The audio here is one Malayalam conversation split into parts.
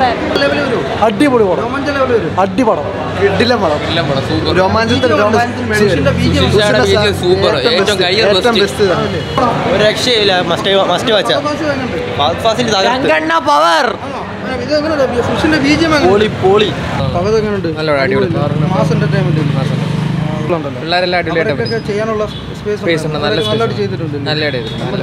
ലെവൽ വരും അടിപൊളി പടം രോമാഞ്ച ലെവൽ വരും അടിപടം കിടിലം പടം എല്ലാം പടം സൂപ്പർ രോമാഞ്ചത്തിൽ മനുഷ്യന്റെ ബീജം സുശീഷയുടെ ബീജം സൂപ്പർ ഏറ്റവും കയ്യിൽ ഏറ്റവും ബെസ്റ്റ് ഒരു രക്ഷയില്ല must must watch Faasil Ranganna power ഇത് എങ്ങനെയുണ്ട് സുഷിന്റെ ബീജം പോളി പോളി പകത് എങ്ങനെയുണ്ട് നല്ല അടിപൊളി. മാസ് എന്റർടൈൻമെന്റ് പിള്ളേരെല്ലാം അടിപൊളിയായിട്ട് അവർക്കൊക്കെ ചെയ്യാനുള്ള സ്പേസ് Space ഉണ്ട്, നല്ല space നല്ലതായിട്ട് ഉണ്ട്. ചെയ്തിട്ടുണ്ട് നല്ല ഇടയിൽ നല്ല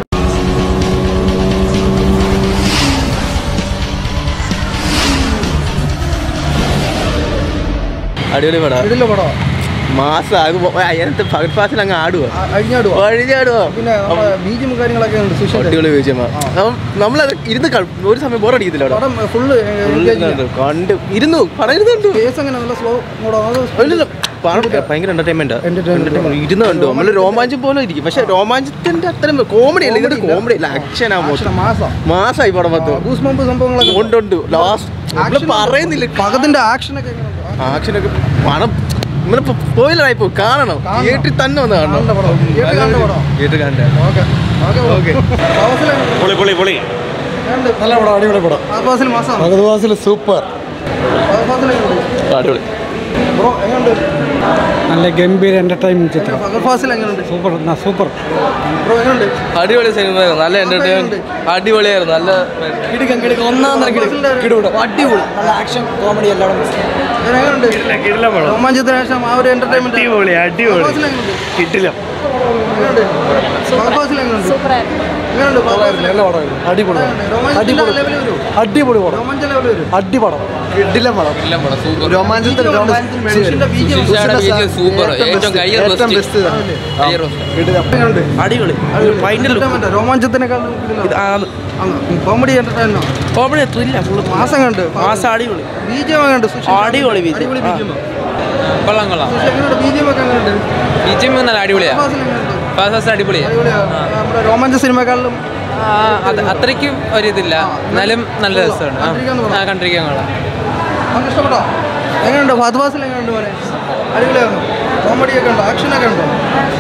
അടിപൊളി പടാ ഇതിലെ പടം മാസം അതിനകത്ത് ഫഹദ് ഫാസിൽ അങ്ങ് ആടുക അഴിഞ്ഞാടുവാ വഴിഞ്ഞാടുക പിന്നെ ബീജം കാര്യങ്ങളൊക്കെ ഉണ്ട് സുഷിന്റെ അടിപൊളി വിജയമാ നമ്മളത് ഇരുന്ന് ക- ഒരു സമയം ബോറടിക്കത്തില്ല അവിടെ പടം ഫുള്ള് കണ്ട് കണ്ട് ഇരുന്നു പടം ഇരുന്ന് കണ്ടു കേസ് അങ്ങനെ നല്ല സ്ലോ ഇല്ല, പടം ഭയങ്കര എന്റർടൈൻമെന്റ് Entertainment. ഇരുന്ന് കണ്ടു നമ്മള് രോമാഞ്ചം പോലെ ഇരിക്കും പക്ഷെ രോമാഞ്ചത്തിന്റെ അത്രയും കോമഡി അല്ല ഇതിന്റെ കോമഡി അല്ല ആക്ഷൻ ആകുമ്പോൾ മാസം മാസമായി പടം മൊത്തം ഗൂസ് മമ്പ് സംഭവങ്ങളൊക്കെ ഉണ്ട് ഉണ്ട് ലാസ്റ്റ് നമ്മള് പറയുന്നില്ല പകതിന്റെ ആക്ഷനൊക്കെ എങ്ങനെയുണ്ട് ആക്ഷനൊക്കെ പണം നമ്മളിപ്പോ പോയില്ലായി പോ കാണണം കാണണം. വീട്ടിൽ തന്നെ ഒന്ന് കാണണ്ട കാണണം പടം. തിയേറ്ററിൽ കാണണ്ട പടം. വീട്ടിൽ കാണണ്ടേ ഓക്കെ ഓക്കെ ഓക്കെ പൊളി പൊളി പൊളി നല്ല പടം അടിപൊളി പടം ആദ്വാസിൽ മാസം ഭഗവത്വാസിൽ സൂപ്പർ അടിപൊളി ബ്രോ എങ്ങനെയുണ്ട് നല്ല ഗംഭീര എന്റർടൈൻമെന്റ് ചിത്രം ഫഗർഫാസിൽ എങ്ങനെയുണ്ട് സൂപ്പർ സൂപ്പർ ബ്രോ എങ്ങനെയുണ്ട് അടിപൊളി സിനിമയായിരുന്നു നല്ല എന്റർടൈൻമെന്റ് അടിപൊളിയായിരുന്നു നല്ല കിടുക്കം കിടുക്കം ഒന്നാം തരം കിടുക്കം അടിപൊളി നല്ല ആക്ഷൻ കോമഡി എല്ലാം എങ്ങനെയുണ്ട് രോമാഞ്ചത്തിന് ശേഷം ആ ഒരു എന്റർടൈൻമെന്റ് അടിപൊളി അടിപൊളി കിട്ടില്ല എങ്ങനെയുണ്ട് ഫഗർഫാസിൽ എങ്ങനെയുണ്ട് എങ്ങനെയുണ്ട് ഫഗർഫാസിൽ? നല്ല പടമായിരുന്നു അടിപൊളി പടം. രോമാഞ്ചത്തിന്റെ ലെവൽ വരും അടിപൊളി പടം രോമാഞ്ച ലെവൽ വരും അടിപടം കിടിലം പടം എല്ലാം പടം സൂപ്പർ രോമാഞ്ചത്തിൽ മനുഷ്യന്റെ ബീജം സുശീഷയുടെ ബീജം സൂപ്പർ ഏറ്റവും കയ്യിൽ ഏറ്റവും ബെസ്റ്റ് എങ്ങനെയുണ്ട് അടിപൊളി രോമാഞ്ചത്തിനേക്കാൾ കോമഡി എന്റർടൈനോ കോമഡി ത്രില്ല ഫുള്ള് മാസം കണ്ട് മാസം അടിപൊളി ബീജം കണ്ട് അടിപൊളി ബീജം. അടിപൊളി ബീജം കൊള്ളാം കൊള്ളാം എങ്ങനെയുണ്ട് ബീജം ഒക്കെ എങ്ങനെയുണ്ട് ബിജിഎം നല്ല അടിപൊളിയാ ഫാസിൽ എങ്ങനെയുണ്ട് ഫാസ്റ്റ് അടിപൊളിയാ അടിപൊളിയാ നമ്മുടെ രോമാഞ്ച സിനിമക്കാളിലും ആ, അത് അത്രയ്ക്കും ഒരിതില്ല എന്നാലും നല്ല രസമാണ് ആ. കണ്ടിരിക്കാന്ന് ആ കണ്ടിരിക്കാൻ കൊള്ളാം നമുക്ക് ഇഷ്ടപ്പെട്ടോ എങ്ങനെയുണ്ട് ഫാദ് ഫാസിൽ എങ്ങനെയുണ്ട് മോനെ അടിപൊളിയാണോ കോമഡി ഒക്കെ ഉണ്ടോ ആക്ഷൻ ഒക്കെ ഉണ്ടോ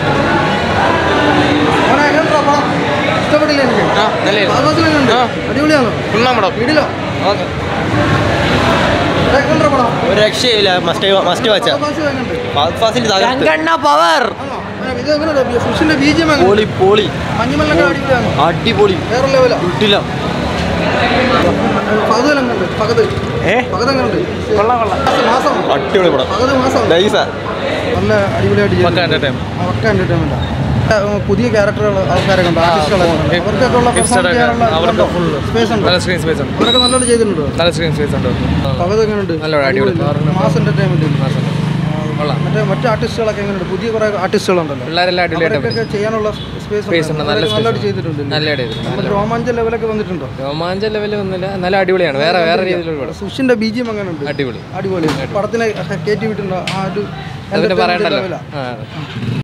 മോനെ എങ്ങനെയുണ്ടോ പടം ഇഷ്ടപ്പെട്ടില്ല എനിക്ക് ആ നല്ല ഫാദ് ഫാസിൽ എങ്ങനെയുണ്ട് അടിപൊളിയാണോ ഫുള്ളാ പടം വീടിലോ എങ്ങനെയുണ്ടോ പടം ഒരു രക്ഷയില്ല must must watch Fahadh Faasil എങ്ങനെയുണ്ട് ഫാസിൽ രംഗണ്ണ പവർ ആണോ മോനെ, ഇത് എങ്ങനെയുണ്ട് സുഷിന്റെ ബീജം എങ്ങനെ പോളി പോളി മഞ്ഞുമല്ലൊക്കെ അടിപൊളിയാണോ അടിപൊളി വേറെ ലെവലാ കിട്ടില്ല ഫഹദ് എങ്ങനെയുണ്ട് ഫഹദ് ഏ ഫഹദ് എങ്ങനെയുണ്ട് കൊള്ളാം കൊള്ളാം മാസം അടിപൊളി പടം ഫഹദ് മാസം നൈസാ നല്ല അടിപൊളിയായിട്ട് പക്ക ചെയ്തിട്ടുണ്ട്. entertainment. ആ, പക്ക entertainment ആ. ആ, പുതിയ ക്യാരക്ടറുകൾ ആൾക്കാരെ കണ്ടോ ആർട്ടിസ്റ്റുകളെ കണ്ടോ? അവർക്കൊക്കെ ഉള്ള perform hipster ഒക്കെ ചെയ്യാനുള്ള അവർക്ക് ഇതുണ്ടോ? full space ഉണ്ടോ? നല്ല സ്ക്രീൻ സ്പേസ് ഉണ്ട് അവരൊക്കെ നല്ലോണം ചെയ്തിട്ടുണ്ടോ നല്ല സ്ക്രീൻ സ്പേസ് ഉണ്ട് ഫഹദ് എങ്ങനെയുണ്ട് നല്ല അടിപൊളി. മാസ് എന്റർടൈൻമെന്റ് കൊള്ളാം മറ്റേ മറ്റു ആർട്ടിസ്റ്റുകളൊക്കെ എങ്ങനെയുണ്ട് പുതിയ കുറെ ആർട്ടിസ്റ്റുകളുണ്ടല്ലോ പിള്ളേരെല്ലാം അടിപൊളിയായിട്ട് അവർക്കൊക്കെ ചെയ്യാനുള്ള സ്പേസ് സ്പേസ് ഉണ്ട് നല്ല നല്ലതായിട്ട് സ്പേസ് ചെയ്തിട്ടുണ്ട് നല്ല ഇടയിൽ നമ്മൾ രോമാഞ്ച ലെവലൊക്കെ വന്നിട്ടുണ്ടോ രോമാഞ്ച ലെവലിൽ ഒന്നുമില്ല നല്ല അടിപൊളിയാണ് വേറെ വേറെ രീതിയിലുള്ള പടം സുഷിന്റെ ബീജിയം എങ്ങനെയുണ്ട് അടിപൊളി അടിപൊളി പടത്തിനെ കയറ്റി വിട്ടുണ്ടോ ആ ഒരു അതിന് entertainment പറയണ്ടല്ലോ level ആ. ആ